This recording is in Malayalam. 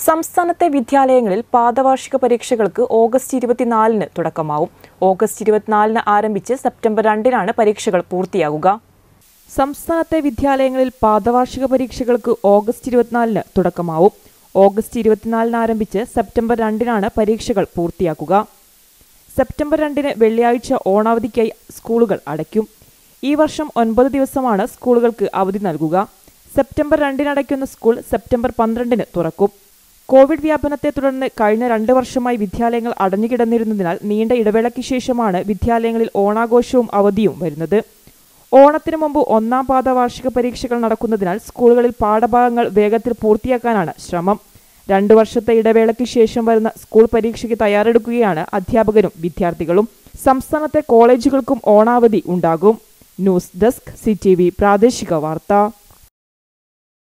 സംസ്ഥാനത്തെ വിദ്യാലയങ്ങളിൽ പാദവാർഷിക പരീക്ഷകൾക്ക് ഓഗസ്റ്റ് ഇരുപത്തിനാലിന് തുടക്കമാവും ഓഗസ്റ്റ് ഇരുപത്തിനാലിന് ആരംഭിച്ച് സെപ്റ്റംബർ രണ്ടിനാണ് പരീക്ഷകൾ പൂർത്തിയാകുക സംസ്ഥാനത്തെ വിദ്യാലയങ്ങളിൽ പാദവാർഷിക പരീക്ഷകൾക്ക് ഓഗസ്റ്റ് ഇരുപത്തിനാലിന് തുടക്കമാവും ഓഗസ്റ്റ് ഇരുപത്തിനാലിന് ആരംഭിച്ച് സെപ്റ്റംബർ രണ്ടിനാണ് പരീക്ഷകൾ പൂർത്തിയാക്കുക സെപ്റ്റംബർ രണ്ടിന് വെള്ളിയാഴ്ച ഓണാവധിക്കായി സ്കൂളുകൾ അടയ്ക്കും ഈ വർഷം ഒൻപത് ദിവസമാണ് സ്കൂളുകൾക്ക് അവധി നൽകുക സെപ്റ്റംബർ രണ്ടിന് അടയ്ക്കുന്ന സ്കൂൾ സെപ്റ്റംബർ പന്ത്രണ്ടിന് തുറക്കും കോവിഡ് വ്യാപനത്തെ തുടർന്ന് കഴിഞ്ഞ രണ്ട് വർഷമായി വിദ്യാലയങ്ങൾ അടഞ്ഞുകിടന്നിരുന്നതിനാൽ നീണ്ട ഇടവേളയ്ക്ക് ശേഷമാണ് വിദ്യാലയങ്ങളിൽ ഓണാഘോഷവും അവധിയും വരുന്നത് ഓണത്തിന് മുമ്പ് ഒന്നാം പാദ വാർഷിക പരീക്ഷകൾ നടക്കുന്നതിനാൽ സ്കൂളുകളിൽ പാഠഭാഗങ്ങൾ വേഗത്തിൽ പൂർത്തിയാക്കാനാണ് ശ്രമം രണ്ടു വർഷത്തെ ഇടവേളയ്ക്ക് ശേഷം വരുന്ന സ്കൂൾ പരീക്ഷയ്ക്ക് തയ്യാറെടുക്കുകയാണ് അധ്യാപകരും വിദ്യാർത്ഥികളും സംസ്ഥാനത്തെ കോളേജുകൾക്കും ഓണാവധി ഉണ്ടാകും ന്യൂസ് ഡെസ്ക് സി പ്രാദേശിക വാർത്ത